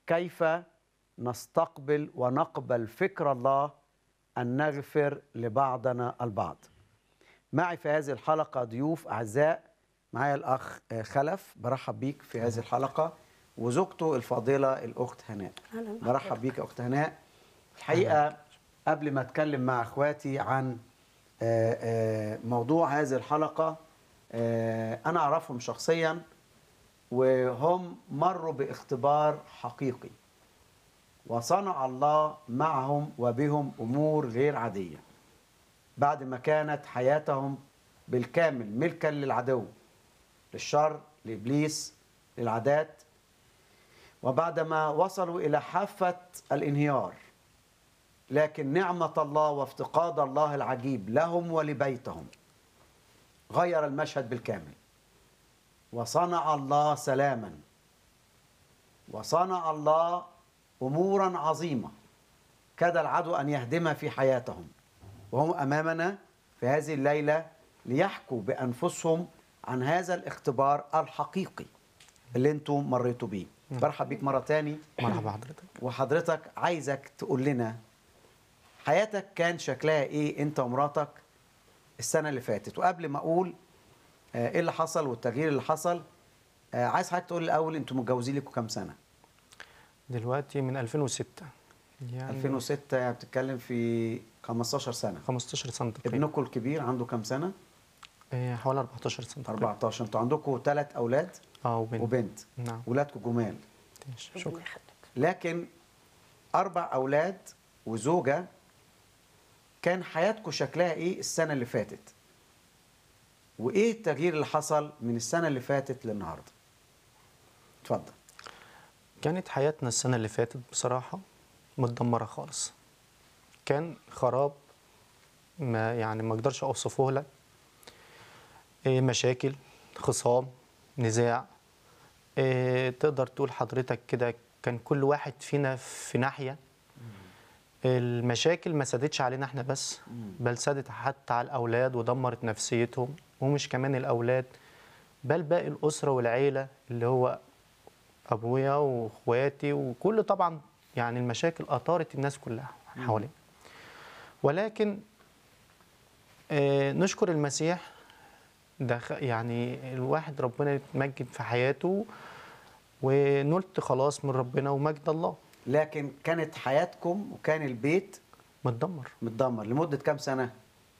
كيف نستقبل ونقبل فكر الله أن نغفر لبعضنا البعض معي في هذه الحلقة ضيوف أعزاء معايا الأخ خلف برحب بيك في هذه الحلقة وزوجته الفاضلة الأخت هناء أهلا برحب بيك يا أخت هناء الحقيقة قبل ما أتكلم مع أخواتي عن آه، آه، موضوع هذه الحلقة آه، أنا أعرفهم شخصيا وهم مروا باختبار حقيقي وصنع الله معهم وبهم أمور غير عادية بعد ما كانت حياتهم بالكامل ملكا للعدو للشر لإبليس للعادات وبعدما وصلوا إلى حافة الانهيار لكن نعمة الله وافتقاد الله العجيب لهم ولبيتهم غير المشهد بالكامل وصنع الله سلاما وصنع الله امورا عظيمه كاد العدو ان يهدمها في حياتهم وهم امامنا في هذه الليله ليحكوا بانفسهم عن هذا الاختبار الحقيقي اللي انتم مريتوا بيه برحب بيك مره تاني مرحبا حضرتك وحضرتك عايزك تقول لنا حياتك كان شكلها ايه انت ومراتك السنه اللي فاتت وقبل ما اقول آه، ايه اللي حصل والتغيير اللي حصل آه، عايز حضرتك تقول الاول انتوا متجوزين لكم كام سنه دلوقتي من 2006 يعني 2006 يعني بتتكلم في 15 سنه 15 سنة تقريبا ابنكم الكبير عنده كام سنه إيه، حوالي 14 سنة تقريبا 14 انتوا عندكم ثلاث اولاد اه وبنت وبنت نعم ولادكم جمال ماشي، ربنا شكرا يخليك لكن اربع اولاد وزوجه كان حياتكم شكلها ايه السنه اللي فاتت وايه التغيير اللي حصل من السنه اللي فاتت للنهارده اتفضل كانت حياتنا السنة اللي فاتت بصراحة متدمرة خالص كان خراب ما يعني ما اقدرش اوصفه لك إيه، مشاكل خصام نزاع إيه، تقدر تقول حضرتك كده كان كل واحد فينا في ناحية المشاكل ما سادتش علينا احنا بس بل سادت حتى على الأولاد ودمرت نفسيتهم ومش كمان الأولاد بل باقي الأسرة والعيلة اللي هو أبويا وإخواتي وكل طبعا يعني المشاكل أثارت الناس كلها حوالينا ولكن آه، نشكر المسيح ده خ- يعني الواحد ربنا يتمجد في حياته ونلت خلاص من ربنا ومجد الله لكن كانت حياتكم وكان البيت متدمر متدمر لمده كام سنه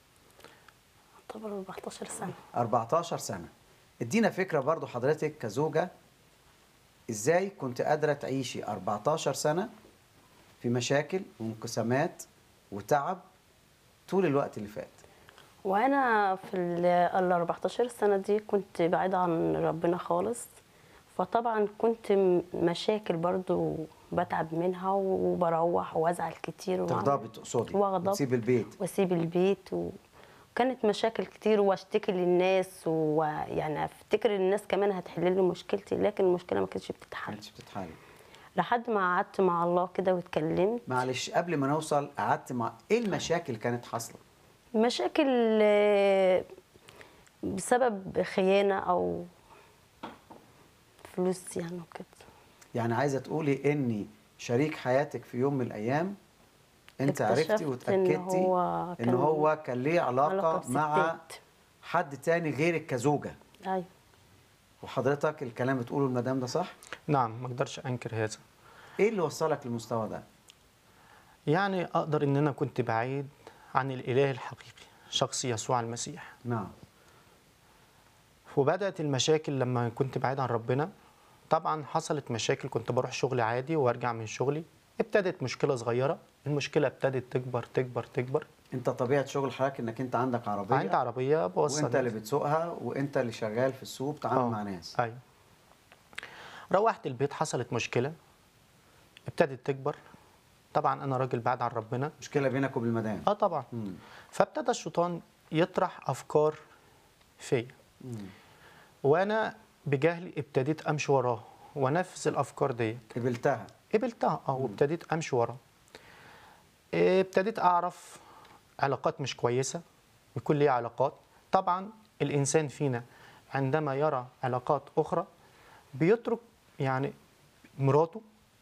اعتبر 14 سنة 14 سنة ادينا فكرة برضو حضرتك كزوجة ازاي كنت قادرة تعيشي 14 سنة في مشاكل وانقسامات وتعب طول الوقت اللي فات وانا في ال ال 14 سنة دي كنت بعيدة عن ربنا خالص فطبعا كنت م- مشاكل برضو بتعب منها وبروح وازعل كتير وأعمل- تغضبي تقصدي واغضب تسيب البيت واسيب البيت وكانت مشاكل كتير واشتكي للناس ويعني افتكر الناس كمان هتحل لي مشكلتي لكن المشكله ما كانتش ما بتتحل كانتش بتتحل لحد ما قعدت مع الله كده واتكلمت معلش قبل ما نوصل قعدت مع ايه المشاكل كانت حاصلة مشاكل آه، بسبب خيانه او فلوس يعني وكده يعني عايزة تقولي ان شريك حياتك في يوم من الايام انت عرفتي اكتشفت وتأكدتي إن هو ان كان هو كان ليه علاقة, علاقة مع بستات. حد تاني غيرك كزوجة ايوه وحضرتك الكلام بتقوله المدام ده صح؟ نعم ما اقدرش انكر هذا ايه اللي وصلك للمستوى ده؟ يعني اقدر ان انا كنت بعيد عن الاله الحقيقي شخص يسوع المسيح نعم وبدات المشاكل لما كنت بعيد عن ربنا طبعا حصلت مشاكل كنت بروح شغلي عادي وارجع من شغلي ابتدت مشكله صغيره المشكله ابتدت تكبر تكبر تكبر انت طبيعه شغل حضرتك انك انت عندك عربيه عندي عربيه بوصل وانت اللي ناس. بتسوقها وانت اللي شغال في السوق بتتعامل آه، مع ناس ايوه روحت البيت حصلت مشكله ابتدت تكبر طبعا انا راجل بعد عن ربنا مشكله بينك وبين المدام اه طبعا مم. فابتدى الشيطان يطرح افكار فيا مم. وانا بجهلي ابتديت امشي وراه وانفذ الافكار ديت قبلتها قبلتها اه وابتديت امشي وراه إيه، ابتديت اعرف علاقات مش كويسه يكون لي علاقات طبعا الانسان فينا عندما يرى علاقات اخرى بيترك يعني مراته